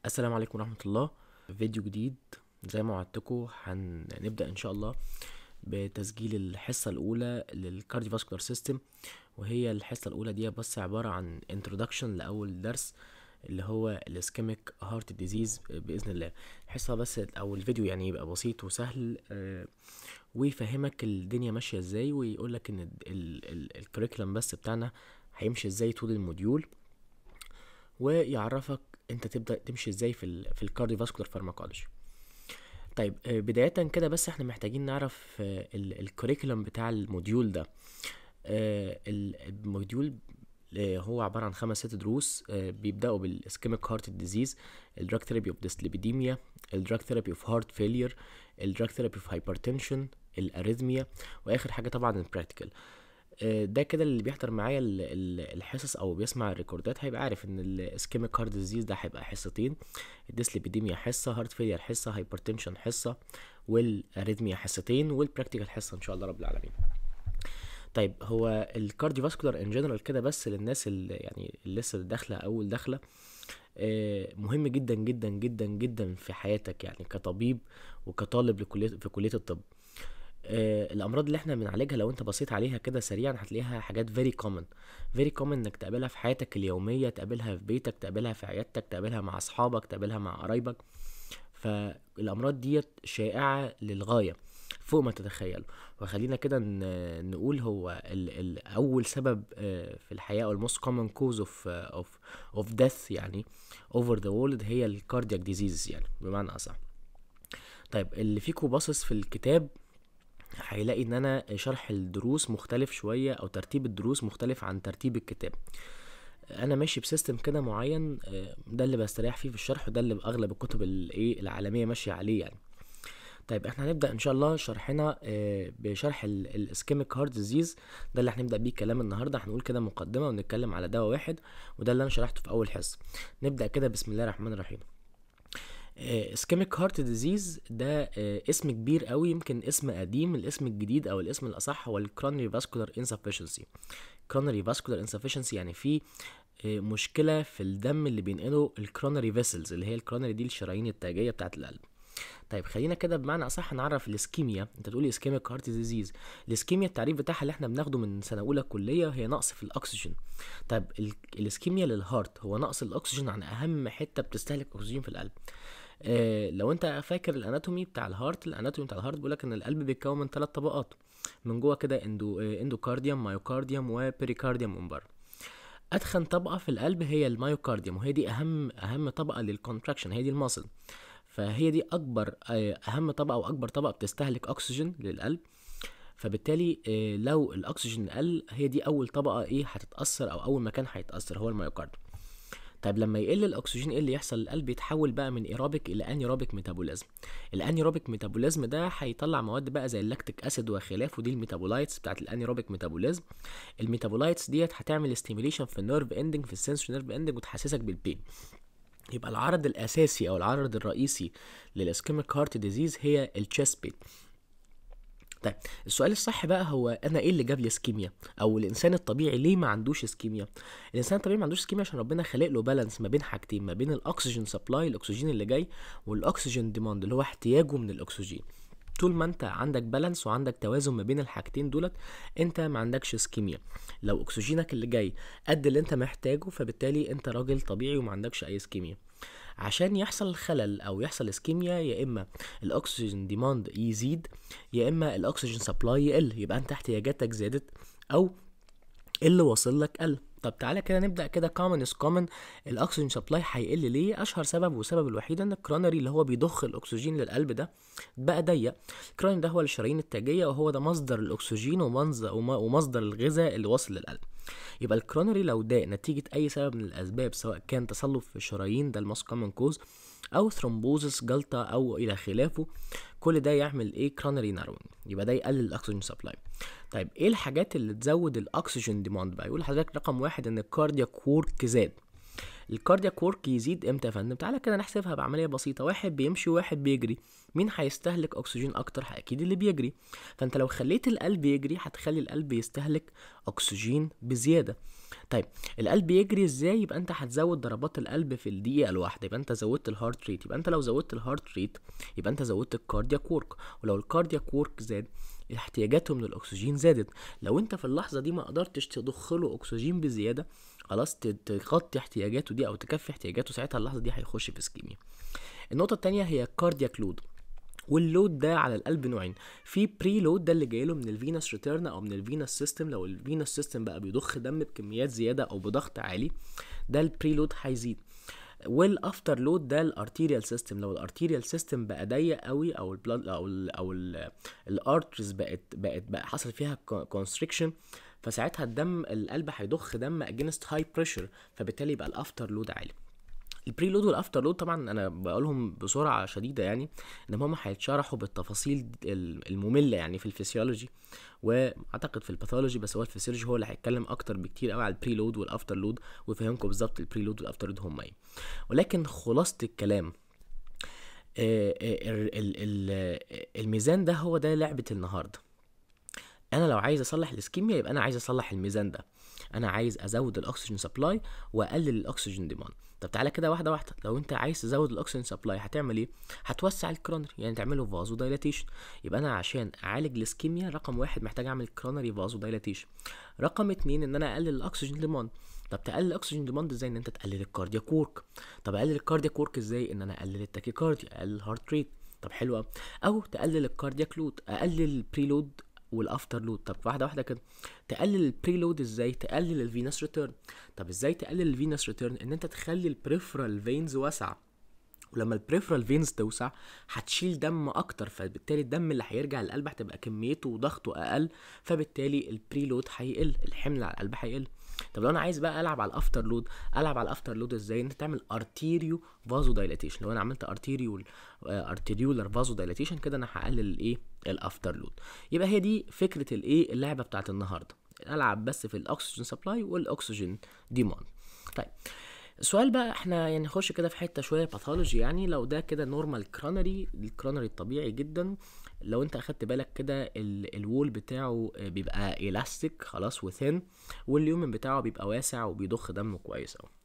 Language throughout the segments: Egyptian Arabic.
السلام عليكم ورحمة الله فيديو جديد زي ما وعدتكم هنبدأ إن شاء الله بتسجيل الحصة الأولى للكارديوفاسكولار سيستم وهي الحصة الأولى دي بس عبارة عن introduction لأول درس اللي هو الاسكيميك هارت ديزيز بإذن الله الحصة بس أو الفيديو يعني يبقى بسيط وسهل آه، ويفهمك الدنيا ماشية ازاي ويقولك ان الكريكولم بس بتاعنا هيمشي ازاي طول الموديول ويعرفك انت تبدا تمشي ازاي في ال في الكارديوفاسكولار فارماكولوجي طيب آه، بداية كده بس احنا محتاجين نعرف الكوريكولم بتاع الموديول ده آه، ال- الموديول آه، هو عبارة عن خمس ست دروس آه، بيبدأوا بالاسكيميك هارت ديزيز الدراج ثيرابي اوف ديسليبيديميا الدراج ثيرابي اوف هارت فيلير الدراج ثيرابي اوف هايبرتنشن الاريثميا واخر حاجة طبعا البراكتيكال آه، ده كده اللي بيحضر معايا ال- ال- الحصص او بيسمع الريكوردات هيبقى عارف ان الاسكيميك هارت ديزيز ده هيبقى حصتين الديسليبيديميا حصه هارت فيلير حصه هايبرتنشن حصه والاريثميا حصتين والبراكتيكال حصه ان شاء الله رب العالمين طيب هو الكارديوفاسكولار ان جنرال كده بس للناس اللي يعني اللي لسه داخله اول داخله آه، مهم جدا جدا جدا جدا في حياتك يعني كطبيب وكطالب لكليه في كليه الطب آه، الامراض اللي احنا بنعالجها لو انت بصيت عليها كده سريعا هتلاقيها حاجات very common very common انك تقابلها في حياتك اليوميه تقابلها في بيتك تقابلها في عيادتك تقابلها مع اصحابك تقابلها مع قرايبك فالامراض ديت شائعه للغايه فوق ما تتخيلوا وخلينا كده ن- نقول هو ال ال اول سبب آه، في الحياه او الموست common cause of آه، of of death يعني over the world هي الكاردياك ديزيز يعني بمعنى اصح طيب اللي فيكم باصص في الكتاب هيلاقي ان انا شرح الدروس مختلف شويه او ترتيب الدروس مختلف عن ترتيب الكتاب انا ماشي بسيستم كده معين آه، ده اللي بستريح فيه في الشرح وده اللي اغلب الكتب الايه العالميه ماشيه عليه يعني طيب احنا هنبدا ان شاء الله شرحنا آه، بشرح الاسكيميك هارت ديزيز ده اللي هنبدا بيه كلام النهارده هنقول كده مقدمه ونتكلم على دواء واحد وده اللي انا شرحته في اول حصه نبدا كده بسم الله الرحمن الرحيم اسكيميك هارت ديزيز ده آه، اسم كبير قوي يمكن اسم قديم الاسم الجديد او الاسم الاصح هو الكرونري فاسكولار انسفشنسي كرونري فاسكولار انسفشنسي يعني في آه، مشكله في الدم اللي بينقله الكرونري فيسلز اللي هي الكرونري دي الشرايين التاجيه بتاعه القلب طيب خلينا كده بمعنى اصح نعرف الاسكيميا انت تقولي اسكيميك هارت ديزيز الاسكيميا التعريف بتاعها اللي احنا بناخده من سنه اولى كليه هي نقص في الاكسجين طيب ال- الاسكيميا للهارت هو نقص الاكسجين عن اهم حته بتستهلك اكسجين في القلب آه لو انت فاكر الاناتومي بتاع الهارت الاناتومي بتاع الهارت بيقولك ان القلب بيتكون من ثلاث طبقات من جوه كده اندو آه اندوكارديوم مايوكارديوم وبريكارديوم من بره اتخن طبقه في القلب هي المايوكارديوم وهي دي اهم اهم طبقه للكونتراكشن هي دي الماسل فهي دي اكبر آه، اهم طبقه واكبر طبقه بتستهلك اكسجين للقلب فبالتالي آه، لو الاكسجين قل هي دي اول طبقه ايه هتتاثر او اول مكان هيتاثر هو المايوكارديوم طيب لما يقل الاكسجين ايه اللي يحصل القلب يتحول بقى من ايروبيك الى انيروبيك ميتابوليزم الانيروبيك ميتابوليزم ده هيطلع مواد بقى زي اللاكتيك اسيد وخلافه دي الميتابولايتس بتاعت الانيروبيك ميتابوليزم الميتابولايتس ديت هتعمل ستيميليشن في النيرف اندنج في السنسوري نيرف اندنج وتحسسك بالبين يبقى العرض الاساسي او العرض الرئيسي للاسكيميك هارت ديزيز هي التشيست بين طيب السؤال الصح بقى هو انا ايه اللي جاب لي اسكيميا او الانسان الطبيعي ليه ما عندوش اسكيميا الانسان الطبيعي ما عندوش اسكيميا عشان ربنا خلق له بالانس ما بين حاجتين ما بين الاكسجين سبلاي الاكسجين اللي جاي والاكسجين ديماند اللي هو احتياجه من الاكسجين طول ما انت عندك بالانس وعندك توازن ما بين الحاجتين دولت انت ما عندكش اسكيميا لو اكسجينك اللي جاي قد اللي انت محتاجه فبالتالي انت راجل طبيعي وما عندكش اي اسكيميا عشان يحصل خلل او يحصل اسكيميا يا اما الاكسجين ديماند يزيد يا اما الاكسجين سبلاي يقل يبقى انت احتياجاتك زادت او اللي واصل لك قل طب تعالى كده نبدا كده كومن از كومن الاكسجين سبلاي هيقل ليه اشهر سبب والسبب الوحيد ان الكرونري اللي هو بيضخ الاكسجين للقلب ده بقى ضيق الكرونري ده هو الشرايين التاجيه وهو ده مصدر الاكسجين ومنز- وم- ومصدر الغذاء اللي واصل للقلب يبقى الكرونري لو ضاق نتيجه اي سبب من الاسباب سواء كان تصلب في الشرايين ده الموست كومن كوز او ثرومبوزس جلطه او الى خلافه كل ده يعمل ايه كرونري ناروينج يبقى ده يقلل الاكسجين سبلاي طيب ايه الحاجات اللي تزود الاكسجين ديماند بقى يقول لحضرتك رقم واحد ان الكاردياك وورك زاد الكاردياك ورك يزيد امتى يا فندم تعالى كده نحسبها بعمليه بسيطه واحد بيمشي وواحد بيجري مين هيستهلك اكسجين اكتر اكيد اللي بيجري فانت لو خليت القلب يجري هتخلي القلب يستهلك اكسجين بزياده طيب القلب يجري ازاي يبقى انت هتزود ضربات القلب في الدقيقه الواحده يبقى انت زودت الهارت ريت يبقى انت لو زودت الهارت ريت يبقى انت زودت الكاردياك ورك ولو الكاردياك ورك زاد احتياجاته من الاكسجين زادت لو انت في اللحظه دي ما قدرتش تضخ له اكسجين بزياده خلاص تغطي احتياجاته دي او تكفي احتياجاته ساعتها اللحظه دي هيخش في اسكيميا النقطه الثانيه هي الكاردياك لود واللود ده على القلب نوعين في بري لود ده اللي جاي له من الفينس ريتيرن او من الفينس سيستم لو الفينس سيستم بقى بيضخ دم بكميات زياده او بضغط عالي ده البري لود هيزيد والافتر لود ده الارتيريال سيستم لو الارتيريال سيستم بقى ضيق قوي او البلاد او ال او الارترز بقت بقت بقى حصل فيها كونستريكشن فساعتها الدم القلب هيضخ دم اجينست هاي بريشر فبالتالي يبقى الافتر لود عالي البري لود والافتر لود طبعا انا بقولهم بسرعه شديده يعني ان هم هيتشرحوا بالتفاصيل الممله يعني في الفسيولوجي واعتقد في الباثولوجي بس هو الفسيولوجي هو اللي هيتكلم اكتر بكتير قوي على البري لود والافتر لود ويفهمكم بالظبط البري لود والافتر لود هم ايه ولكن خلاصه الكلام الميزان ده هو ده لعبه النهارده انا لو عايز اصلح الاسكيميا يبقى انا عايز اصلح الميزان ده انا عايز ازود الاكسجين سبلاي واقلل الاكسجين ديماند طب تعالى كده واحده واحده لو انت عايز تزود الاكسجين سبلاي هتعمل ايه هتوسع الكرونري يعني تعمله فازو دايلاتيشن يبقى انا عشان اعالج الاسكيميا رقم واحد محتاج اعمل كرونري فازو دايلاتيشن رقم اتنين ان انا اقلل الاكسجين ديماند طب تقلل الاكسجين ديماند ازاي ان انت تقلل الكاردياك ورك طب اقلل الكاردياك ورك ازاي ان انا اقلل التاكيكارديا اقلل الهارت ريت طب حلو قوي او تقلل الكاردياك لود اقلل البريلود والافتر لود طب واحده واحده كده تقلل البري لود ازاي تقلل الفينس ريتيرن طب ازاي تقلل الفينس ريتيرن ان انت تخلي البريفرال فينز واسعه ولما البريفرال فينز توسع هتشيل دم اكتر فبالتالي الدم اللي هيرجع للقلب هتبقى كميته وضغطه اقل فبالتالي البري لود هيقل الحمل على القلب هيقل طب لو انا عايز بقى العب على الافتر لود العب على الافتر لود ازاي انت تعمل ارتيريو فازو دايلاتيشن لو انا عملت ارتيريول ارتيريولر فازو دايلاتيشن كده انا هقلل الايه الافتر لود يبقى هي دي فكره الايه اللعبه بتاعت النهارده العب بس في الاكسجين سبلاي والاكسجين ديماند طيب السؤال بقى احنا يعني نخش كده في حته شويه باثولوجي يعني لو ده كده نورمال كرونري الكرونري الطبيعي جدا لو انت اخدت بالك كده الوول بتاعه بيبقى الاستيك خلاص وثين واليومن بتاعه بيبقى واسع وبيضخ دم كويس اوي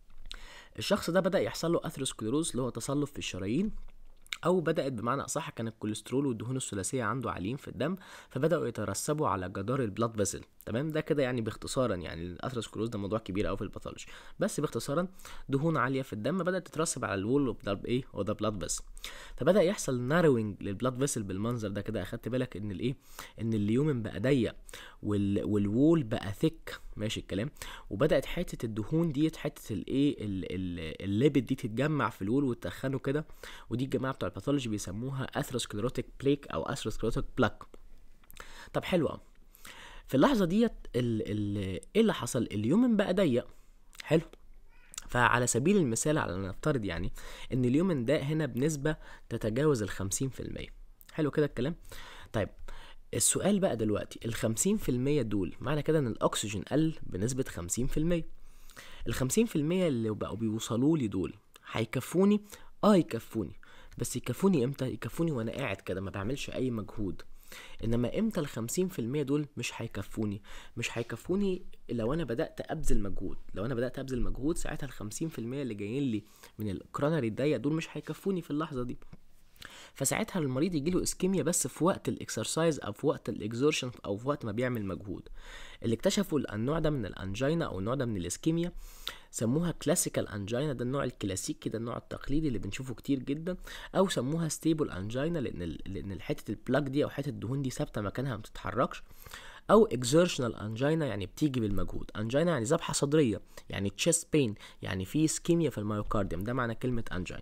الشخص ده بدا يحصل له اثيروسكليروز اللي هو تصلب في الشرايين او بدات بمعنى اصح كان الكوليسترول والدهون الثلاثيه عنده عاليين في الدم فبداوا يترسبوا على جدار البلاد فيسل تمام ده كده يعني باختصارا يعني الاثيروسكليروز ده موضوع كبير قوي في الباثولوجي بس باختصارا دهون عاليه في الدم بدات تترسب على الوول اوف ذا ايه او ذا بلاد فيسل فبدا يحصل ناروينج للبلاد فيسل بالمنظر ده كده اخدت بالك ان الايه ان اليومن بقى ضيق وال... والوول بقى ثيك ماشي الكلام وبدات حته الدهون ديت حته الايه الليبيد دي تتجمع في الوول وتخنه كده ودي الجماعه بتوع الباثولوجي بيسموها اثيروسكليروتيك بليك او اثيروسكليروتيك بلاك طب حلو قوي في اللحظه ديت ايه اللي حصل اليومن بقى ضيق حلو فعلى سبيل المثال على نفترض يعني ان اليومن ده هنا بنسبه تتجاوز الخمسين في المية حلو كده الكلام طيب السؤال بقى دلوقتي الخمسين في المية دول معنى كده ان الاكسجين قل بنسبة خمسين في المية الخمسين في المية اللي بقوا بيوصلوا لي دول هيكفوني اه يكفوني بس يكفوني امتى يكفوني وانا قاعد كده ما بعملش اي مجهود انما امتى الخمسين في المية دول مش هيكفوني مش هيكفوني لو انا بدات ابذل مجهود لو انا بدات ابذل مجهود ساعتها الخمسين في المية اللي جايين لي من الكرونري الضيق دول مش هيكفوني في اللحظه دي فساعتها المريض يجيله اسكيميا بس في وقت الاكسرسايز او في وقت الاكزورشن او في وقت ما بيعمل مجهود اللي اكتشفوا النوع ده من الانجينا او النوع ده من الاسكيميا سموها كلاسيكال انجينا ده النوع الكلاسيكي ده النوع التقليدي اللي بنشوفه كتير جدا او سموها ستيبل انجينا لان لان حته البلاك دي او حته الدهون دي ثابته مكانها ما بتتحركش او exertional انجينا يعني بتيجي بالمجهود انجينا يعني ذبحه صدريه يعني تشيست بين يعني في اسكيميا في الميوكارديوم ده معنى كلمه انجينا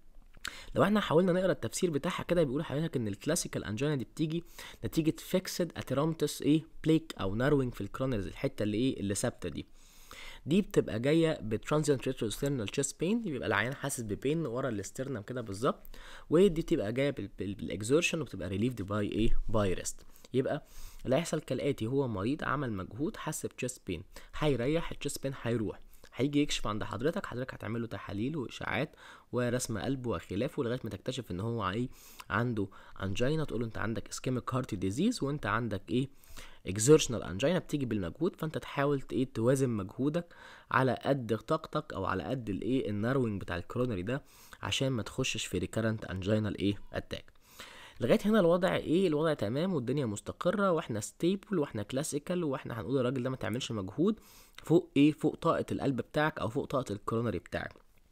لو احنا حاولنا نقرا التفسير بتاعها كده بيقول حضرتك ان الكلاسيكال انجينا دي بتيجي نتيجه فيكسد اتيرامتس ايه بليك او ناروينج في الكرونرز الحته اللي ايه اللي ثابته دي دي بتبقى جايه بترانزيانت ريتروسترنال تشيست بين بيبقى العيان حاسس ببين ورا الاسترنم كده بالظبط ودي بتبقى جايه بالاكزورشن وبتبقى ريليفد باي ايه باي ريست يبقى اللي هيحصل كالاتي هو مريض عمل مجهود حس بتشيست بين هيريح التشيست بين هيروح هيجي يكشف عند حضرتك حضرتك هتعمل له تحاليل واشاعات ورسم قلب وخلافه لغايه ما تكتشف ان هو ايه عنده انجينا تقول له انت عندك اسكيميك هارت ديزيز وانت عندك ايه اكزيرشنال انجينا بتيجي بالمجهود فانت تحاول ايه توازن مجهودك على قد طاقتك او على قد الايه الناروينج بتاع الكرونري ده عشان ما تخشش في ريكارنت انجينال ايه اتاك لغايه هنا الوضع ايه الوضع تمام والدنيا مستقره واحنا ستيبل واحنا كلاسيكال واحنا هنقول الراجل ده ما تعملش مجهود فوق ايه فوق طاقه القلب بتاعك او فوق طاقه الكرونري بتاعك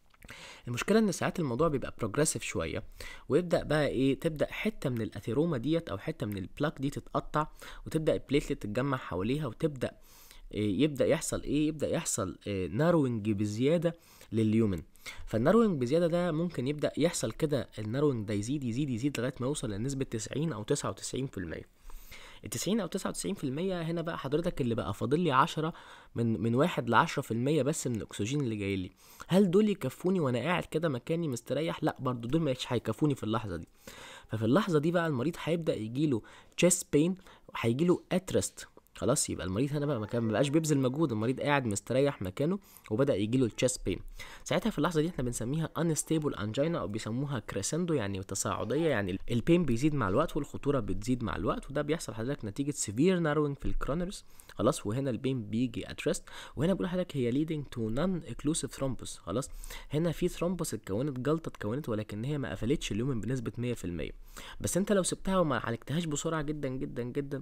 المشكله ان ساعات الموضوع بيبقى بروجريسيف شويه ويبدا بقى ايه تبدا حته من الاثيروما ديت او حته من البلاك دي تتقطع وتبدا البليتلت تتجمع حواليها وتبدا إيه يبدا يحصل ايه يبدا يحصل إيه ناروينج بزياده لليومن فالناروينج بزياده ده ممكن يبدا يحصل كده الناروينج ده يزيد يزيد يزيد لغايه ما يوصل لنسبه 90 او 99% ال 90 او 99% هنا بقى حضرتك اللي بقى فاضل لي 10 من من 1 ل 10% بس من الاكسجين اللي جاي لي هل دول يكفوني وانا قاعد كده مكاني مستريح لا برضو دول مش هيكفوني في اللحظه دي ففي اللحظه دي بقى المريض هيبدا يجيله chest pain وهيجيله اترست خلاص يبقى المريض هنا بقى مكان مبقاش بيبذل مجهود المريض قاعد مستريح مكانه وبدا يجي له التشيست بين ساعتها في اللحظه دي احنا بنسميها انستيبل انجينا او بيسموها كريسندو يعني تصاعديه يعني البين بيزيد مع الوقت والخطوره بتزيد مع الوقت وده بيحصل حضرتك نتيجه سيفير ناروينج في الكرونرز خلاص وهنا البين بيجي اترست وهنا بقول لحضرتك هي ليدنج تو نون اكلوسيف ثرومبوس خلاص هنا في ثرومبوس اتكونت جلطه اتكونت ولكن هي ما قفلتش اليومن بنسبه 100% بس انت لو سبتها وما عالجتهاش بسرعه جدا جدا جدا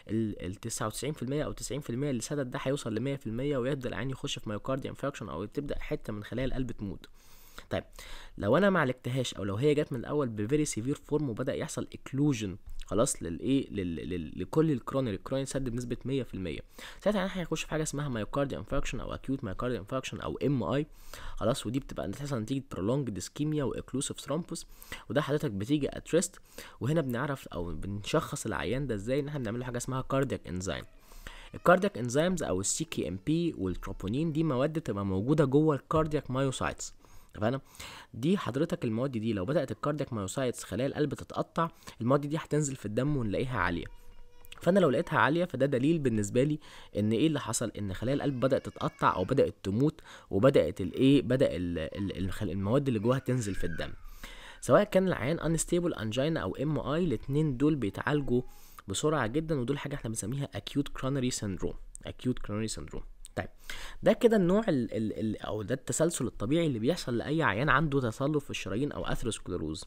ال 99% او 90% اللي سدد ده هيوصل ل 100% ويبدا العين يخش في مايوكارديا انفكشن او تبدا حته من خلايا القلب تموت طيب لو انا ما عالجتهاش او لو هي جت من الاول بفيري سيفير فورم وبدا يحصل اكلوجن خلاص للايه لل... لل... لكل الكرونري الكرونري سد بنسبه 100% ساعتها احنا هنخش في حاجه اسمها مايوكارديا انفكشن او اكيوت مايوكارديا انفكشن او ام اي خلاص ودي بتبقى بتحصل نتيجه برولونج اسكيميا واكلوسيف ثرومبوس وده حضرتك بتيجي اتريست وهنا بنعرف او بنشخص العيان ده ازاي ان احنا بنعمل له حاجه اسمها كاردياك انزيم الكاردياك انزيمز او السي كي ام بي والتروبونين دي مواد تبقى موجوده جوه الكاردياك مايوسايتس اتفقنا دي حضرتك المواد دي لو بدات الكاردياك مايوسايتس خلايا القلب تتقطع المواد دي هتنزل في الدم ونلاقيها عاليه فانا لو لقيتها عاليه فده دليل بالنسبه لي ان ايه اللي حصل ان خلايا القلب بدات تتقطع او بدات تموت وبدات الايه بدا ال ال المواد اللي جواها تنزل في الدم سواء كان العيان انستيبل انجينا او ام اي الاثنين دول بيتعالجوا بسرعه جدا ودول حاجه احنا بنسميها acute coronary syndrome acute coronary syndrome طيب ده كده النوع ال ال ال او ده التسلسل الطبيعي اللي بيحصل لاي عيان عنده تصلب في الشرايين او اثيروسكلروز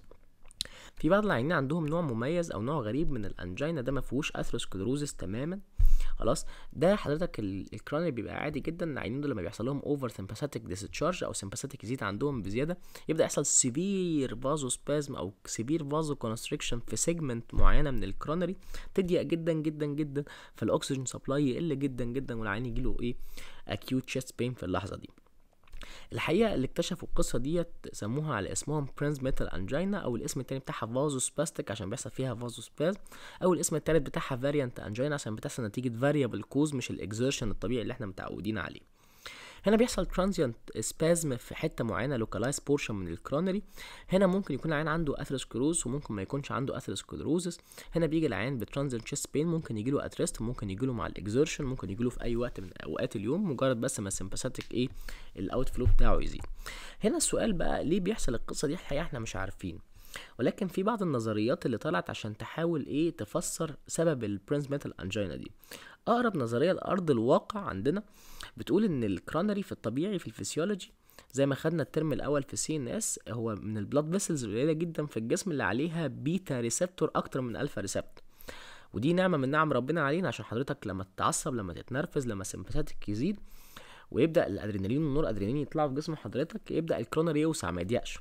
في بعض العيانين عندهم نوع مميز او نوع غريب من الانجينا ده ما فيهوش اثيروسكلروزس تماما خلاص ده حضرتك الكرونري بيبقى عادي جدا العيانين دول لما بيحصل لهم اوفر سمباثيك ديسشارج او سمباثيك يزيد عندهم بزياده يبدا يحصل سيفير فازو سبازم او سيفير فازو كونستريكشن في سيجمنت معينه من الكرونري تضيق جدا جدا جدا فالاكسجين سبلاي يقل جدا جدا والعيان يجيله ايه اكيوت تشيست بين في اللحظه دي الحقيقه اللي اكتشفوا القصه ديت سموها على اسمهم برينز ميتال انجينا او الاسم التاني بتاعها فازو سباستيك عشان بيحصل فيها فازو سباز او الاسم التالت بتاعها فاريانت انجينا عشان بتحصل نتيجه فاريبل كوز مش الاكزيرشن الطبيعي اللي احنا متعودين عليه هنا بيحصل ترانزيانت سبازم في حته معينه لوكالايز بورشن من الكرونري هنا ممكن يكون العيان عنده اثيروسكلروز وممكن ما يكونش عنده اثيروسكلروزس هنا بيجي العيان بترانزيانت تشيست بين ممكن يجي له اتريست ممكن يجي له مع الاكزيرشن ممكن يجي له في اي وقت من اوقات اليوم مجرد بس ما السمباثيك ايه الاوت فلو بتاعه يزيد هنا السؤال بقى ليه بيحصل القصه دي الحقيقه احنا مش عارفين ولكن في بعض النظريات اللي طلعت عشان تحاول ايه تفسر سبب البرنس ميتال انجينا دي اقرب نظريه لارض الواقع عندنا بتقول ان الكرونري في الطبيعي في الفسيولوجي زي ما خدنا الترم الاول في سي ان اس هو من البلاد فيسلز القليله جدا في الجسم اللي عليها بيتا ريسبتور اكتر من الفا ريسبتور ودي نعمه من نعم ربنا علينا عشان حضرتك لما تتعصب لما تتنرفز لما السمباثيك يزيد ويبدا الادرينالين والنور ادرينالين يطلعوا في جسم حضرتك يبدا الكرونري يوسع ما يضيقش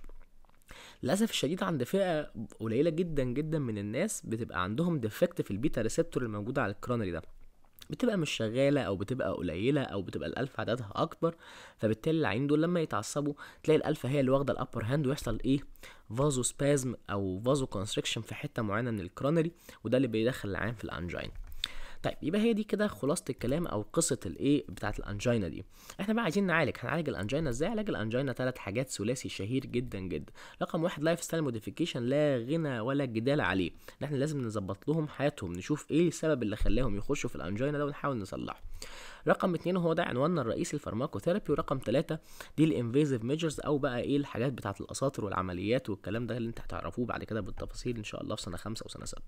للاسف الشديد عند فئه قليله جدا جدا من الناس بتبقى عندهم ديفكت في البيتا ريسبتور الموجوده على الكرونري ده بتبقى مش شغاله او بتبقى قليله او بتبقى الالف عددها اكبر فبالتالي العين دول لما يتعصبوا تلاقي الالفا هي اللي واخده الابر هاند ويحصل ايه فازو سبازم او فازو كونستريكشن في حته معينه من الكرونري وده اللي بيدخل العين في الانجين طيب يبقى هي دي كده خلاصه الكلام او قصه الايه بتاعه الانجينا دي احنا بقى عايزين نعالج هنعالج الانجينا ازاي علاج الانجينا ثلاث حاجات ثلاثي شهير جدا جدا رقم واحد لايف ستايل موديفيكيشن لا غنى ولا جدال عليه ان احنا لازم نظبط لهم حياتهم نشوف ايه السبب اللي خلاهم يخشوا في الانجينا ده ونحاول نصلحه رقم اتنين هو ده عنواننا الرئيسي الفارماكوثيرابي ورقم ثلاثة دي الانفيزيف ميجرز او بقى ايه الحاجات بتاعه الاساطر والعمليات والكلام ده اللي انت هتعرفوه بعد كده بالتفاصيل ان شاء الله في سنه خمسة وسنه ستة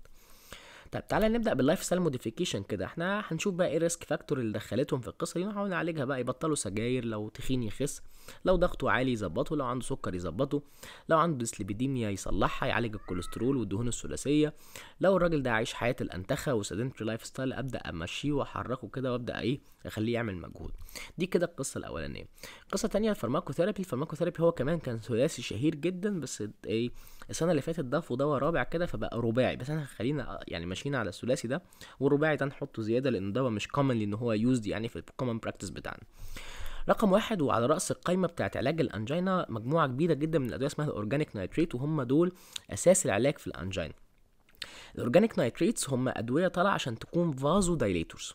طيب تعالى نبدا باللايف ستايل موديفيكيشن كده احنا هنشوف بقى ايه الريسك فاكتور اللي دخلتهم في القصه دي ونحاول نعالجها بقى يبطلوا سجاير لو تخين يخس لو ضغطه عالي يظبطه لو عنده سكر يظبطه لو عنده ديسليبيديميا يصلحها يعالج الكوليسترول والدهون الثلاثيه لو الراجل ده عايش حياه الانتخه وسيدنتري لايف ستايل ابدا امشيه واحركه كده وابدا ايه اخليه يعمل مجهود دي كده القصه الاولانيه قصه تانية الفارماكوثيرابي الفارماكوثيرابي هو كمان كان ثلاثي شهير جدا بس ايه السنه اللي فاتت ضافوا دواء رابع كده فبقى رباعي بس احنا خلينا يعني ماشيين على الثلاثي ده والرباعي ده نحطه زياده لان دواء مش كومن ان هو يوزد يعني في الكومن براكتس بتاعنا رقم واحد وعلى راس القايمه بتاعت علاج الانجينا مجموعه كبيره جدا من الادويه اسمها الاورجانيك نايتريت وهم دول اساس العلاج في الانجينا الاورجانيك نايتريتس هم ادويه طالعه عشان تكون فازو دايليتورز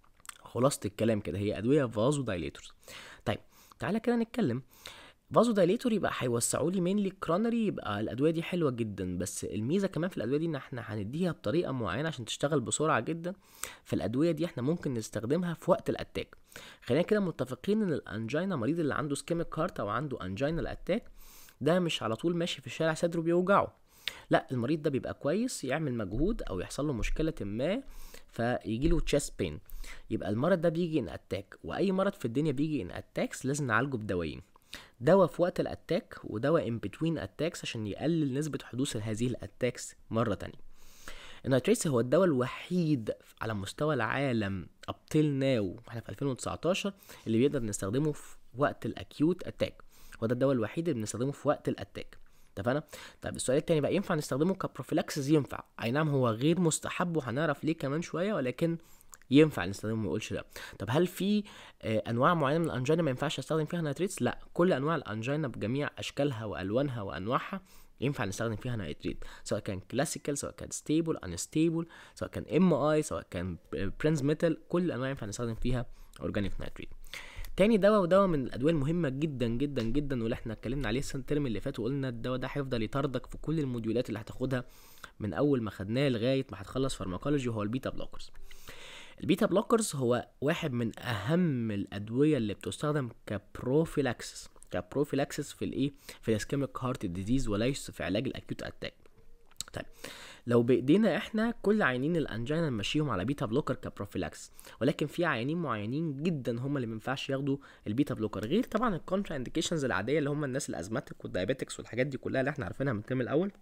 خلاصه الكلام كده هي ادويه فازو دايليتورز طيب تعالى كده نتكلم فازو دايليتور يبقى هيوسعوا لي مينلي كرونري يبقى الادويه دي حلوه جدا بس الميزه كمان في الادويه دي ان احنا هنديها بطريقه معينه عشان تشتغل بسرعه جدا فالادويه دي احنا ممكن نستخدمها في وقت الاتاك خلينا كده متفقين ان الانجينا مريض اللي عنده سكيميك هارت او عنده انجينا الاتاك ده مش على طول ماشي في الشارع صدره بيوجعه لا المريض ده بيبقى كويس يعمل مجهود او يحصل له مشكله ما فيجي له تشيست بين يبقى المرض ده بيجي ان اتاك واي مرض في الدنيا بيجي ان اتاكس لازم نعالجه بدوايين دواء في وقت الاتاك ودواء ان بتوين اتاكس عشان يقلل نسبة حدوث هذه الاتاكس مرة تانية النيتريتس هو الدواء الوحيد على مستوى العالم ابطيل ناو احنا في 2019 اللي بيقدر نستخدمه في وقت الاكيوت اتاك هو ده الدواء الوحيد اللي بنستخدمه في وقت الاتاك اتفقنا طيب السؤال التاني بقى ينفع نستخدمه كبروفيلاكسس ينفع اي نعم هو غير مستحب وهنعرف ليه كمان شويه ولكن ينفع نستخدمه ما يقولش لا طب هل في آه، انواع معينه من الانجينا ما ينفعش استخدم فيها نيتريتس لا كل انواع الانجينا بجميع اشكالها والوانها وانواعها ينفع نستخدم فيها نيتريت سواء كان كلاسيكال سواء كان ستيبل انستيبل سواء كان ام اي سواء كان برنس ميتال كل الانواع ينفع نستخدم فيها اورجانيك نيتريت تاني دواء ودواء من الادويه المهمه جدا جدا جدا واللي احنا اتكلمنا عليه السنه الترم اللي فات وقلنا الدواء ده هيفضل يطاردك في كل الموديولات اللي هتاخدها من اول ما خدناه لغايه ما هتخلص فارماكولوجي وهو البيتا بلوكرز البيتا بلوكرز هو واحد من اهم الادويه اللي بتستخدم كبروفيلاكسس كبروفيلاكسس في الايه في الاسكيميك هارت ديزيز وليس في علاج الاكيوت اتاك طيب لو بايدينا احنا كل عيانين الانجينا نمشيهم على بيتا بلوكر كبروفيلاكس ولكن في عيانين معينين جدا هم اللي ما ينفعش ياخدوا البيتا بلوكر غير طبعا الكونترا انديكيشنز العاديه اللي هم الناس الازماتيك والدايابيتكس والحاجات دي كلها اللي احنا عارفينها من الترم الاول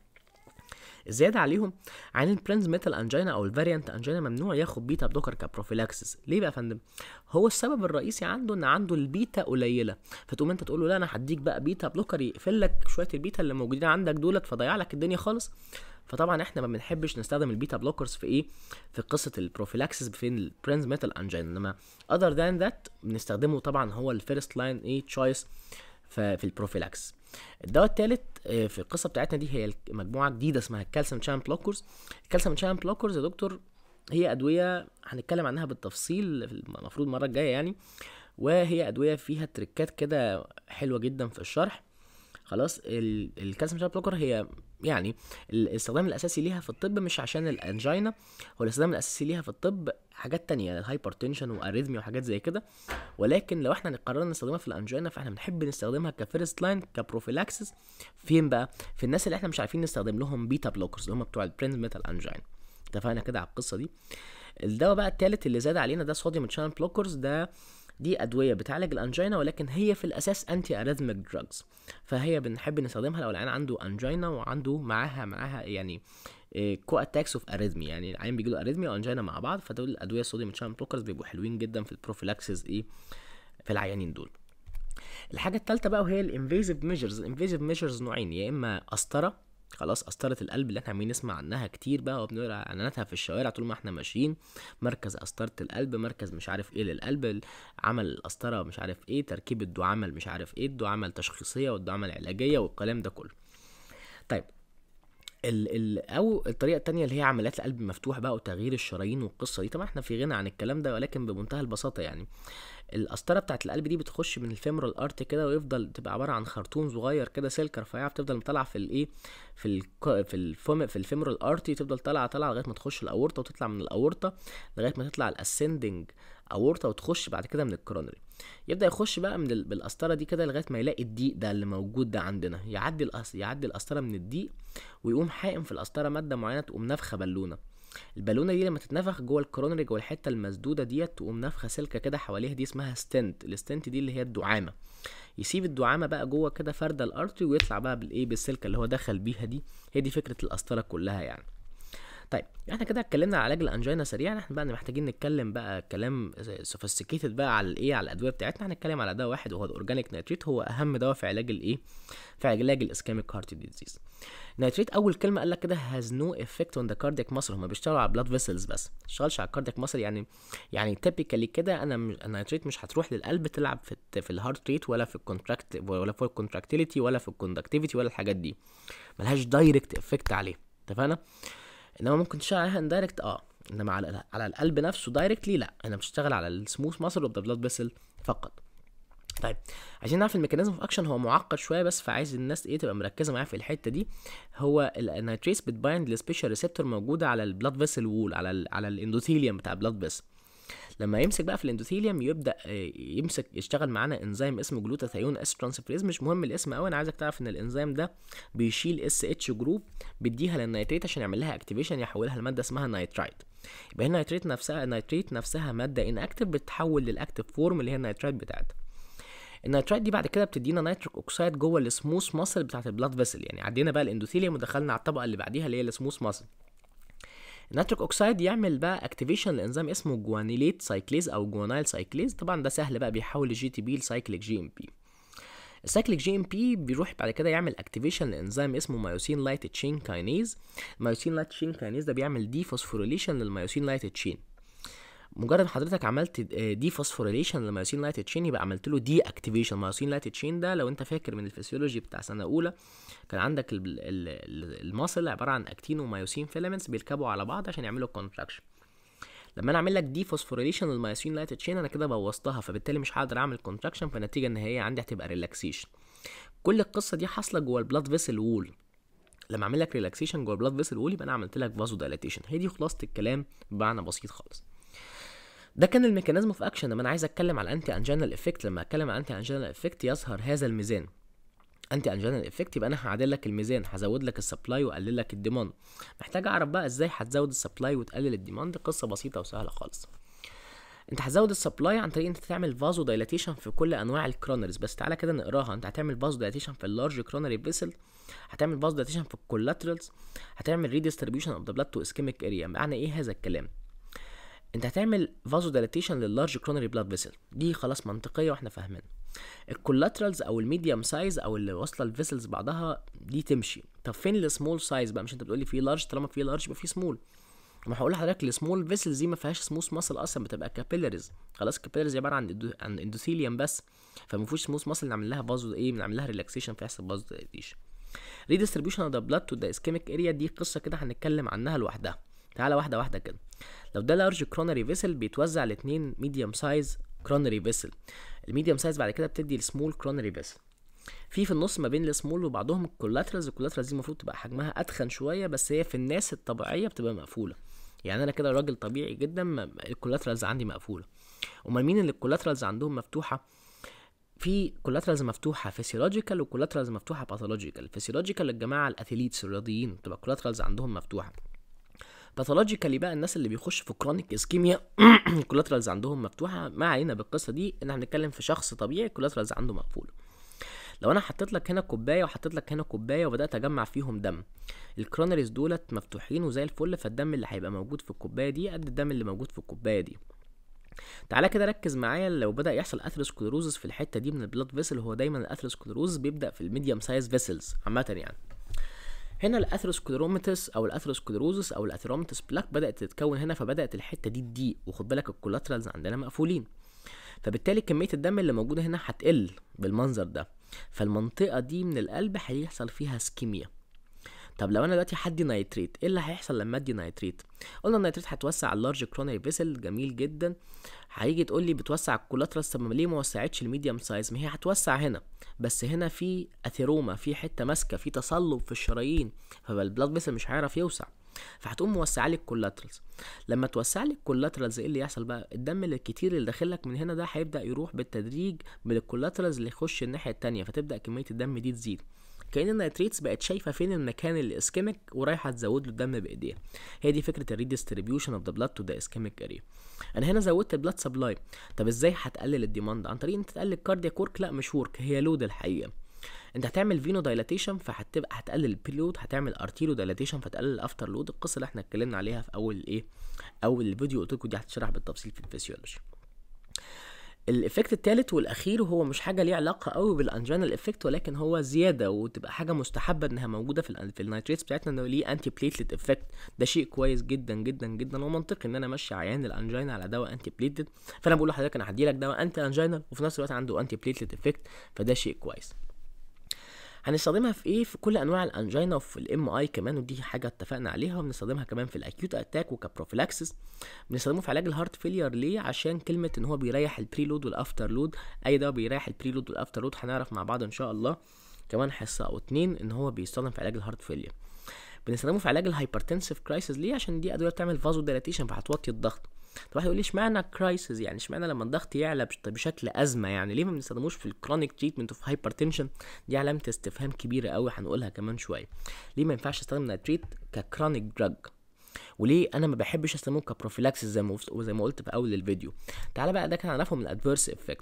الزياده عليهم عين البرنز ميتال انجينا او الفاريانت انجينا ممنوع ياخد بيتا بلوكر كبروفيلاكسس ليه بقى يا فندم هو السبب الرئيسي عنده ان عنده البيتا قليله فتقوم انت تقول له لا انا هديك بقى بيتا بلوكر يقفل لك شويه البيتا اللي موجودين عندك دولت فضيع لك الدنيا خالص فطبعا احنا ما بنحبش نستخدم البيتا بلوكرز في ايه في قصه البروفيلاكسس فين البرنز ميتال انجينا انما اذر ذان ذات بنستخدمه طبعا هو الفيرست لاين ايه تشويس في البروفيلاكس الدواء الثالث في القصه بتاعتنا دي هي مجموعه جديده اسمها الكالسيوم شان بلوكرز الكالسيوم شان بلوكرز يا دكتور هي ادويه هنتكلم عنها بالتفصيل المفروض المره الجايه يعني وهي ادويه فيها تريكات كده حلوه جدا في الشرح خلاص الكالسيوم شان بلوكر هي يعني الاستخدام الاساسي ليها في الطب مش عشان الانجينا هو الاستخدام الاساسي ليها في الطب حاجات تانية الهايبرتنشن واريثميا وحاجات زي كده ولكن لو احنا قررنا نستخدمها في الانجينا فاحنا بنحب نستخدمها كفيرست لاين كبروفيلاكسس فين بقى في الناس اللي احنا مش عارفين نستخدم لهم بيتا بلوكرز اللي هم بتوع البرنز ميتال انجين اتفقنا كده على القصه دي الدواء بقى التالت اللي زاد علينا ده صوديوم تشانل بلوكرز ده دي ادويه بتعالج الانجينا ولكن هي في الاساس انتي اريثميك دراجز فهي بنحب نستخدمها لو العيان عنده انجينا وعنده معاها معاها يعني كو اتاكس اوف اريثمي يعني العيان بيجي له اريثميا وانجينا مع بعض فدول الادويه الصوديوم تشانل بلوكرز بيبقوا حلوين جدا في البروفيلاكسيس ايه في العيانين دول الحاجه الثالثه بقى وهي الانفيزيف ميجرز الانفيزيف ميجرز نوعين يا اما قسطره خلاص قسطرة القلب اللي احنا عمالين نسمع عنها كتير بقى وبنقرا اعلاناتها في الشوارع طول ما احنا ماشيين مركز قسطرة القلب مركز مش عارف ايه للقلب عمل القسطرة مش عارف ايه تركيب الدعامة مش عارف ايه الدعامة التشخيصية والدعامة العلاجية والكلام ده كله طيب ال ال او الطريقه التانية اللي هي عمليات القلب المفتوح بقى وتغيير الشرايين والقصه دي طبعا احنا في غنى عن الكلام ده ولكن بمنتهى البساطه يعني القسطره بتاعت القلب دي بتخش من الفيمورال ارت كده ويفضل تبقى عباره عن خرطوم صغير كده سلكه رفيعه بتفضل مطلعه في الايه في ال في الفم في الفيمورال ارتي تفضل طالعه طالعه لغايه ما تخش الاورطه وتطلع من الاورطه لغايه ما تطلع الاسندنج اورطه وتخش بعد كده من الكورونري يبدا يخش بقى من ال... بالقسطره دي كده لغايه ما يلاقي الضيق ده اللي موجود ده عندنا يعدي الأس... يعدي القسطره من الضيق ويقوم حاقن في القسطره ماده معينه تقوم نافخه بالونه البالونه دي لما تتنفخ جوه الكورونري جوه الحته المسدوده ديت تقوم نافخه سلكه كده حواليها دي اسمها ستنت الستنت دي اللي هي الدعامه يسيب الدعامه بقى جوه كده فرده الارتري ويطلع بقى بالايه بالسلكه اللي هو دخل بيها دي هي دي فكره القسطره كلها يعني طيب احنا كده اتكلمنا على علاج الانجينا سريعا احنا بقى محتاجين نتكلم بقى كلام سوفيستيكيتد بقى على الايه على الادويه بتاعتنا هنتكلم على دواء واحد وهو الاورجانيك نيتريت هو اهم دواء في علاج الايه في علاج الاسكاميك هارت ديزيز نيتريت اول كلمه قال لك كده هاز نو افكت اون ذا كاردياك ماسل هما بيشتغلوا على بلاد فيسلز بس ما بيشتغلش على الكاردياك ماسل يعني يعني تيبيكالي كده انا النيتريت مش هتروح للقلب تلعب في في الهارت ريت ولا في الكونتراكت ولا في الكونتراكتيليتي ولا في الكوندكتيفيتي ولا الحاجات دي ملهاش دايركت افكت عليه اتفقنا انما ممكن تشتغل عليها اندايركت اه انما على على القلب نفسه دايركتلي لا انا بتشتغل على السموث ماسل اوف ذا بلاد فيسل فقط طيب عايزين نعرف الميكانيزم اوف اكشن هو معقد شويه بس فعايز الناس ايه تبقى مركزه معايا في الحته دي هو النيتريس بتبايند لسبيشال ريسبتور موجوده على البلاد فيسل وول على ال على الاندوثيليوم بتاع البلاد فيسل لما يمسك بقى في الاندوثيليوم يبدا يمسك يشتغل معانا انزيم اسمه جلوتاثيون اس ترانسفيريز مش مهم الاسم قوي انا عايزك تعرف ان الانزيم ده بيشيل اس اتش جروب بيديها للنيتريت عشان يعمل لها اكتيفيشن يحولها لماده اسمها نيترايت يبقى هنا النيتريت نفسها النيتريت نفسها ماده ان اكتف بتتحول للاكتف فورم اللي هي النيترايت بتاعتها النيترايت دي بعد كده بتدينا نيتريك اوكسيد جوه السموث ماسل بتاعت البلاد فيسل يعني عدينا بقى الاندوثيليوم ودخلنا على الطبقه اللي بعديها اللي هي السموث ماسل النيتريك اوكسيد يعمل بقى اكتيفيشن لانزيم اسمه جوانيليت سايكليز او جوانايل سايكليز طبعا ده سهل بقى بيحول الجي تي بي لسايكليك جي ام بي السايكليك جي ام بي بيروح بعد كده يعمل اكتيفيشن لانزيم اسمه مايوسين لايت تشين كاينيز المايوسين لايت تشين كاينيز ده بيعمل دي فوسفوريليشن للمايوسين لايت تشين مجرد حضرتك عملت دي فوسفوريليشن للمايوسين لايت تشين يبقى عملت له دي اكتيفيشن مايوسين لايت تشين ده لو انت فاكر من الفسيولوجي بتاع سنه اولى كان عندك الماسل عباره عن اكتين ومايوسين فيلامنتس بيركبوا على بعض عشان يعملوا كونتراكشن لما انا اعمل لك دي فوسفوريليشن للمايوسين لايت تشين انا كده بوظتها فبالتالي مش هقدر اعمل كونتراكشن فالنتيجه النهائيه عندي هتبقى ريلاكسيشن كل القصه دي حاصله جوه البلاد فيسل وول لما اعمل لك ريلاكسيشن جوه البلاد فيسل وول يبقى انا عملت لك فازو دايلاتيشن هي دي خلاصه الكلام بمعنى بسيط خالص ده كان الميكانيزم اوف اكشن لما انا عايز اتكلم على الانتي انجينال افكت لما اتكلم على الانتي انجينال افكت يظهر هذا الميزان انتي انجينال افكت يبقى انا هعدل لك الميزان هزود لك السبلاي واقلل لك الديماند محتاج اعرف بقى ازاي هتزود السبلاي وتقلل الديماند قصه بسيطه وسهله خالص انت هتزود السبلاي عن طريق انت تعمل فازو دايلاتيشن في كل انواع الكرونريز بس تعالى كده نقراها انت هتعمل فازو دايلاتيشن في اللارج كرونري فيسل هتعمل فازو دايلاتيشن في الكولاترالز هتعمل ريديستريبيوشن اوف ذا بلاد تو اسكيميك اريا معنى ايه هذا الكلام انت هتعمل فازو دايلاتيشن لللارج كرونري بلاد فيسل دي خلاص منطقيه واحنا فاهمين الكولاترالز او الميديوم سايز او اللي واصله الفيسلز بعضها دي تمشي طب فين السمول سايز بقى مش انت بتقولي في لارج طالما في لارج يبقى في سمول ما هقول لحضرتك السمول فيسلز دي ما فيهاش سموث ماسل اصلا بتبقى كابيلاريز خلاص كابيلاريز عباره عن اندو... عن اندوثيليوم بس فما فيهوش سموث ماسل نعمل لها فازو ايه بنعمل لها ريلاكسيشن فيحصل فازو دايلاتيشن ريديستريبيوشن اوف ذا بلاد تو ذا اسكيميك اريا دي قصه كده هنتكلم عنها لوحدها تعالى واحده واحده كده لو ده لارج كرونري فيسل بيتوزع لاتنين ميديوم سايز كرونري فيسل الميديوم سايز بعد كده بتدي السمول كرونري فيسل في في النص ما بين السمول وبعضهم الكولاترالز الكولاترالز دي المفروض تبقى حجمها اتخن شويه بس هي في الناس الطبيعيه بتبقى مقفوله يعني انا كده راجل طبيعي جدا الكولاترالز عندي مقفوله امال مين اللي الكولاترالز عندهم مفتوحه في كولاترالز مفتوحه فيسيولوجيكال وكولاترالز مفتوحه باثولوجيكال فيسيولوجيكال الجماعه الاثليتس الرياضيين تبقى كولاترالز عندهم مفتوحه باثولوجيكالي بقى الناس اللي بيخش في كرونيك اسكيميا الكولاترالز عندهم مفتوحه ما علينا بالقصه دي ان احنا بنتكلم في شخص طبيعي الكولاترالز عنده مقفوله لو انا حطيت لك هنا كوبايه وحطيت لك هنا كوبايه وبدات اجمع فيهم دم الكرونريز دولت مفتوحين وزي الفل فالدم اللي هيبقى موجود في الكوبايه دي قد الدم اللي موجود في الكوبايه دي تعالى كده ركز معايا لو بدا يحصل اثيروسكليروزس في الحته دي من البلاد فيسل هو دايما الاثيروسكليروزس بيبدا في الميديوم سايز فيسلز عامه يعني هنا الاثيروسكليروماتس او الاثيروسكليروزس او الاثيروماتس بلاك بدات تتكون هنا فبدات الحته دي تضيق وخد بالك الكولاترالز عندنا مقفولين فبالتالي كميه الدم اللي موجوده هنا هتقل بالمنظر ده فالمنطقه دي من القلب هيحصل فيها سكيميا طب لو انا دلوقتي هدي نايتريت ايه اللي هيحصل لما ادي نايتريت قلنا النايتريت هتوسع اللارج كرونري فيسل جميل جدا هيجي تقول لي بتوسع الكولاترال طب ليه ما وسعتش الميديم سايز ما هي هتوسع هنا بس هنا في اثيروما في حته ماسكه في تصلب في الشرايين فالبلاد فيسل مش هيعرف يوسع فهتقوم موسعه لك كولاترالز لما توسع لك كولاترالز ايه اللي يحصل بقى الدم الكتير اللي داخل لك من هنا ده هيبدا يروح بالتدريج من الكولاترالز اللي يخش الناحيه التانية فتبدا كميه الدم دي تزيد كأن النيتريتس بقت شايفة فين المكان اللي اسكيميك ورايحة تزود له الدم بإيديها هي دي فكرة الريديستريبيوشن اوف ذا بلاد تو ذا اسكيميك اريا انا هنا زودت البلاد سبلاي طب ازاي هتقلل الديماند عن طريق انت تقلل كاردياك ورك لا مش ورك هي لود الحقيقة انت هتعمل فينو دايلاتيشن فهتبقى هتقلل البريلود هتعمل ارتيرو دايلاتيشن فتقلل الافتر لود القصه اللي احنا اتكلمنا عليها في اول ايه اول الفيديو قلت لكم دي هتشرح بالتفصيل في الفسيولوجي الافكت الثالث والاخير هو مش حاجه ليه علاقه قوي بالانجينال افكت ولكن هو زياده وتبقى حاجه مستحبه انها موجوده في ال في النيتريتس بتاعتنا انه ليه انتي بليتلت افكت ده شيء كويس جدا جدا جدا ومنطقي ان انا امشي عيان الانجينا على دواء انتي بليتلت فانا بقول لحضرتك انا هدي لك دواء انتي انجينال وفي نفس الوقت عنده انتي بليتلت افكت فده شيء كويس هنستخدمها في ايه في كل انواع الانجينا وفي الام اي كمان ودي حاجه اتفقنا عليها وبنستخدمها كمان في الاكيوت اتاك وكبروفيلاكسس بنستخدمه في علاج الهارت فيلير ليه عشان كلمه ان هو بيريح البريلود والافتر لود اي دواء بيريح البريلود والافتر لود هنعرف مع بعض ان شاء الله كمان حصه او اتنين ان هو بيستخدم في علاج الهارت فيلير بنستخدمه في علاج الهايبرتنسيف كرايسيس ليه عشان دي ادويه بتعمل فازو ديلاتيشن فهتوطي الضغط طب واحد يقول لي اشمعنى كرايسيس يعني اشمعنى لما الضغط يعلى بشكل ازمه يعني ليه ما بنستخدموش في الكرونيك تريتمنت اوف هايبرتنشن دي علامه استفهام كبيره قوي هنقولها كمان شويه ليه ما ينفعش استخدم نيتريت ككرونيك دراج وليه انا ما بحبش استخدمه كبروفيلاكسس زي ما زي ما قلت في اول الفيديو تعالى بقى ده كان هنعرفه من الادفيرس افكت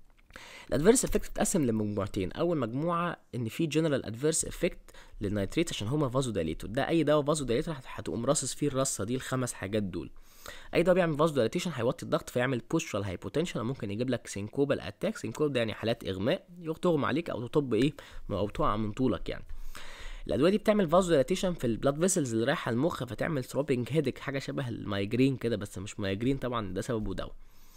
الادفيرس افكت بتتقسم لمجموعتين اول مجموعه ان في جنرال ادفيرس افكت للنيتريت عشان هما فازو دايليتور ده اي دواء فازو دايليتور هتقوم راصص فيه الرصه دي الخمس حاجات دول اي دواء بيعمل فازو دايليتيشن هيوطي الضغط فيعمل بوسترال هايبوتنشن ممكن يجيب لك سينكوبال اتاك سينكوب ده يعني حالات اغماء تغمى عليك او تطب ايه او تقع من طولك يعني الادويه دي بتعمل فازو دايليتيشن في البلاد فيسلز اللي رايحه المخ فتعمل ثروبنج هيدك حاجه شبه المايجرين كده بس مش مايجرين طبعا ده سببه دواء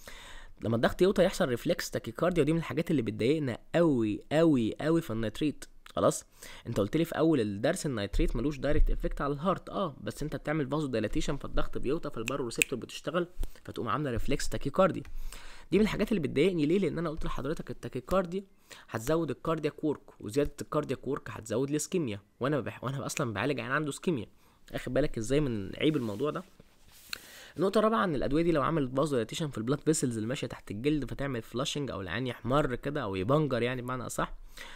لما الضغط يوطى يحصل ريفلكس تاكيكارديا ودي من الحاجات اللي بتضايقنا قوي قوي قوي في النيتريت خلاص انت قلت لي في اول الدرس النيتريت ملوش دايركت افكت على الهارت اه بس انت بتعمل فازو دايلاتيشن فالضغط بيوطى فالبارو ريسبتور بتشتغل فتقوم عامله ريفلكس تاكيكارديا دي من الحاجات اللي بتضايقني ليه لان انا قلت لحضرتك التاكيكارديا هتزود الكاردياك وورك وزياده الكاردياك وورك هتزود الاسكيميا وانا بح... وانا اصلا بعالج عيان عنده اسكيميا اخد بالك ازاي من عيب الموضوع ده النقطة الرابعة ان الادوية دي لو عملت فازو دايلاتيشن في البلاد فيسلز اللي ماشية تحت الجلد فتعمل فلاشنج او العين يحمر كده او يبنجر يعني بمعنى اصح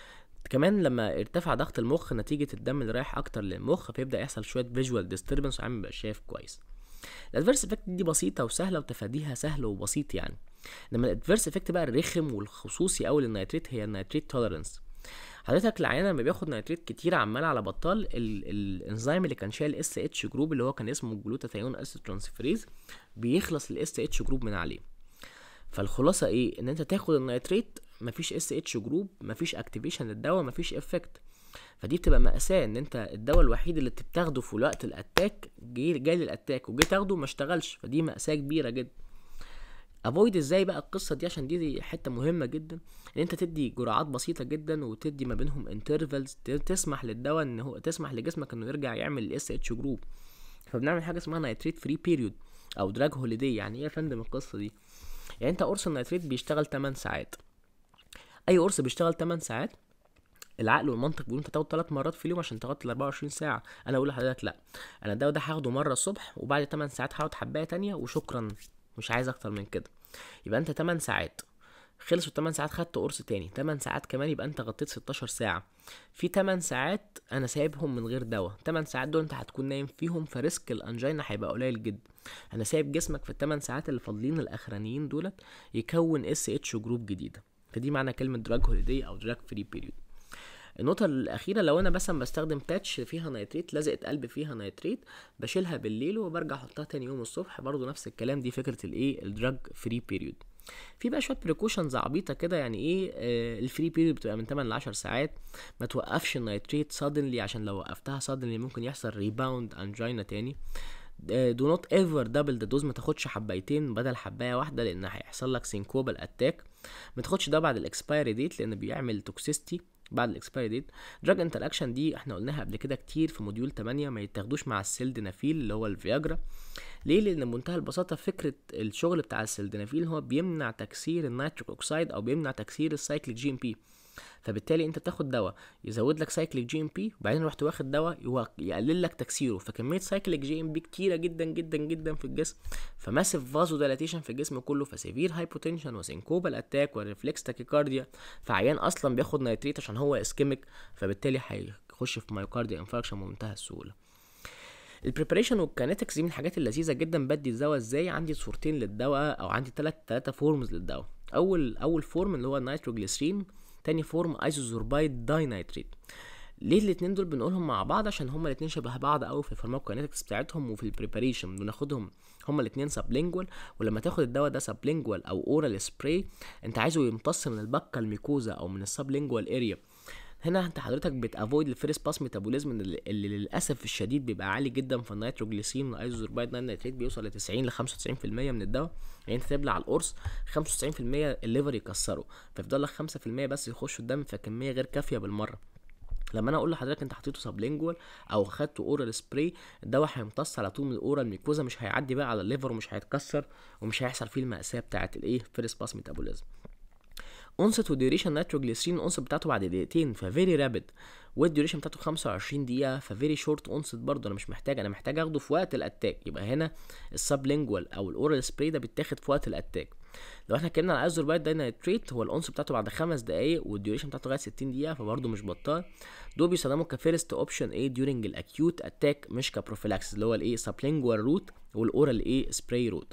كمان لما ارتفع ضغط المخ نتيجة الدم اللي رايح أكتر للمخ فيبدأ يحصل شوية فيجوال ديستربنس وعم مبقاش شايف كويس الادفيرس افكت دي بسيطة وسهلة وتفاديها سهل وبسيط يعني انما الادفيرس افكت بقى الرخم والخصوصي أوي للنيتريت هي النيتريت توليرنس حضرتك العيان لما بياخد نيتريت كتير عمال على بطال الانزيم اللي كان شايل اس اتش جروب اللي هو كان اسمه الجلوتاثيون اسيد ترانسفيريز بيخلص الاس اتش جروب من عليه فالخلاصه ايه ان انت تاخد النيتريت مفيش اس اتش جروب مفيش اكتيفيشن للدواء مفيش افكت فدي بتبقى مأساة ان انت الدواء الوحيد اللي بتاخده في وقت الاتاك جاي جاي الاتاك وجيت تاخده ما اشتغلش فدي مأساة كبيرة جدا افويد ازاي بقى القصه دي عشان دي, دي حته مهمه جدا ان انت تدي جرعات بسيطه جدا وتدي ما بينهم انترفلز تسمح للدواء ان هو تسمح لجسمك انه يرجع يعمل الاس اتش جروب فبنعمل حاجه اسمها نايتريت فري بيريود او دراج هوليدي يعني ايه يا فندم القصه دي يعني انت قرص النيتريت بيشتغل 8 ساعات اي قرص بيشتغل 8 ساعات العقل والمنطق بيقولوا انت تاخد 3 مرات في اليوم عشان تغطي ال 24 ساعه انا اقول لحضرتك لا انا الدواء ده هاخده مره الصبح وبعد 8 ساعات هاخد حبايه تانية وشكرا مش عايز اكتر من كده يبقى انت 8 ساعات خلصوا 8 ساعات خدت قرص تاني 8 ساعات كمان يبقى انت غطيت 16 ساعه في 8 ساعات انا سايبهم من غير دواء 8 ساعات دول انت هتكون نايم فيهم فريسك الانجينا هيبقى قليل جدا انا سايب جسمك في الثمان ساعات اللي فاضلين الاخرانيين دولت يكون اس اتش جروب جديده فدي معنى كلمه دراج هوليدي او دراج فري بيريود النقطة الأخيرة لو أنا مثلا بستخدم باتش فيها نيتريت لزقة قلب فيها نيتريت بشيلها بالليل وبرجع أحطها تاني يوم الصبح برضو نفس الكلام دي فكرة الإيه الدراج فري بيريود في بقى شويه بريكوشنز عبيطه كده يعني ايه آه الفري بيريود بتبقى من 8 ل 10 ساعات ما توقفش النيتريت سادنلي عشان لو وقفتها سادنلي ممكن يحصل ريباوند انجينا تاني دو نوت ايفر دبل ذا دوز ما تاخدش حبايتين بدل حبايه واحده لان هيحصل لك سينكوبال اتاك ما تاخدش ده بعد الاكسبايري ديت لان بيعمل توكسيستي بعد الاكسبايري ديت دراج انتر اكشن دي احنا قلناها قبل كده كتير في موديول 8 ما يتاخدوش مع السيلدنافيل اللي هو الفياجرا ليه لان بمنتهى البساطه فكره الشغل بتاع السيلدنافيل هو بيمنع تكسير النيتريك اوكسيد او بيمنع تكسير السايكليك جي ام بي فبالتالي انت بتاخد دواء يزود لك سايكليك جي ام بي وبعدين رحت واخد دواء يقلل لك تكسيره فكميه سايكليك جي ام بي كتيره جدا جدا جدا في الجسم فماسيف فازو ديلاتيشن في الجسم كله فسيفير هايبوتنشن وسينكوبال اتاك وريفلكس تاكيكارديا فعيان اصلا بياخد نيتريت عشان هو اسكيميك فبالتالي هيخش في مايوكارديا انفاركشن بمنتهى السهوله البريباريشن والكانيتكس دي من الحاجات اللذيذه جدا بدي الدواء ازاي عندي صورتين للدواء او عندي ثلاث ثلاثه فورمز للدواء اول اول فورم اللي هو النيتروجليسرين تاني فورم ايزوزوربايد داينايتريت ليه الاتنين دول بنقولهم مع بعض عشان هما الاتنين شبه بعض قوي في الفارماكوكاينetics بتاعتهم وفي البريباريشن بناخدهم هما الاتنين سابلينجوال ولما تاخد الدواء ده سابلينجوال او اورال سبراي انت عايزه يمتص من البكه الميكوزا او من السابلينجوال اريا هنا انت حضرتك بتافويد الفيرست باس ميتابوليزم اللي, اللي للاسف الشديد بيبقى عالي جدا في النيتروجليسين والايزوزوربايد نيتريت بيوصل ل 90 ل 95% من الدواء يعني انت تبلع القرص 95% الليفر يكسره فيفضل لك 5% بس يخشوا الدم فكميه غير كافيه بالمره لما انا اقول لحضرتك انت حطيته سابلينجوال او خدته اورال سبراي الدواء هيمتص على طول من الاورال ميكوزا مش هيعدي بقى على الليفر ومش هيتكسر ومش هيحصل فيه المأساة بتاعه الايه فيرست باس ميتابوليزم اونست وديوريشن نيتروجليسرين اونست بتاعته بعد دقيقتين ففيري رابid والديوريشن بتاعته 25 دقيقه ففيري شورت اونست برضه انا مش محتاج انا محتاج اخده في وقت الاتاك يبقى هنا السبلينجوال او الاورال سبراي ده بيتاخد في وقت الاتاك لو احنا اتكلمنا على الايزوربايت داينايتريت هو الاونس بتاعته بعد خمس دقايق والديوريشن بتاعته لغايه 60 دقيقه فبرضه مش بطال دول بيستخدموا كفيرست اوبشن ايه ديورنج الاكيوت اتاك مش كبروفيلاكس اللي هو الايه سبلينجوال روت والاورال ايه سبراي روت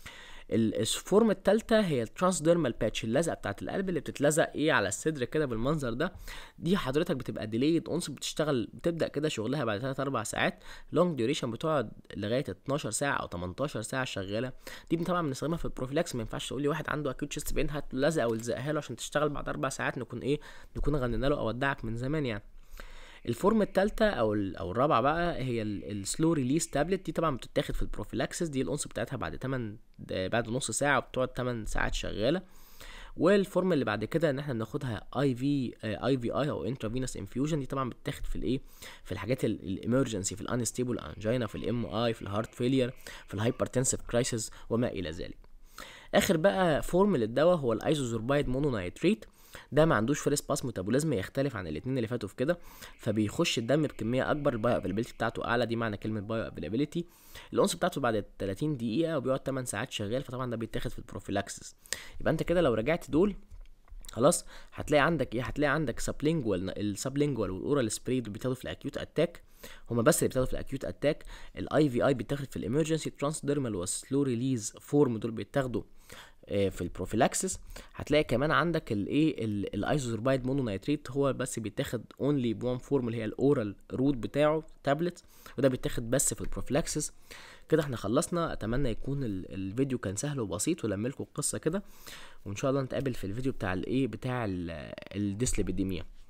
الفورم التالتة هي الترانسديرمال باتش اللزقه بتاعت القلب اللي بتتلزق ايه على الصدر كده بالمنظر ده دي حضرتك بتبقى ديليد اونس بتشتغل بتبدا كده شغلها بعد 3 4 ساعات لونج ديوريشن بتقعد لغايه 12 ساعه او 18 ساعه شغاله دي طبعا بنستخدمها في البروفيلاكس ما ينفعش تقول لي واحد عنده اكيوت تشيست بين هات لزقه والزقها له عشان تشتغل بعد اربع ساعات نكون ايه نكون غنينا له اودعك من زمان يعني الفورم الثالثه او او الرابعه بقى هي السلو ريليس تابلت دي طبعا بتتاخد في البروفيلاكسس دي الانس بتاعتها بعد 8 بعد نص ساعه وبتقعد 8 ساعات شغاله والفورم اللي بعد كده ان احنا بناخدها اي في اي في اي او انترافينوس انفيوجن دي طبعا بتتاخد في الايه في الحاجات الامرجنسي في الانستيبل انجينا في الام اي في الهارت فيلير في الهايبرتنسيف كرايسيس وما الى ذلك اخر بقى فورم للدواء هو الايزوزوربايد مونونايتريت ده ما عندوش فيرست باس ميتابوليزم يختلف عن الاثنين اللي فاتوا في كده فبيخش الدم بكميه اكبر البايو افيلابيلتي بتاعته اعلى دي معنى كلمه بايو افيلابيلتي الانس بتاعته بعد 30 دقيقه وبيقعد 8 ساعات شغال فطبعا ده بيتاخد في البروفيلاكسس يبقى انت كده لو رجعت دول خلاص هتلاقي عندك ايه هتلاقي عندك سابلينجوال السابلينجوال والاورال سبراي دول بيتاخدوا في الاكيوت اتاك هما بس اللي بيتاخدوا في الاكيوت اتاك الاي في اي بيتاخد في الامرجنسي ترانسديرمال والسلو ريليز فورم دول بيتاخدوا في البروفيلاكسس هتلاقي كمان عندك الايه الايزوزوربايد مونونايتريت هو بس بيتاخد اونلي بوان فورم اللي هي الاورال روت بتاعه تابلت وده بيتاخد بس في البروفيلاكسس كده احنا خلصنا اتمنى يكون الفيديو كان سهل وبسيط ولم لكم القصه كده وان شاء الله نتقابل في الفيديو بتاع الايه بتاع الديسليبيديميا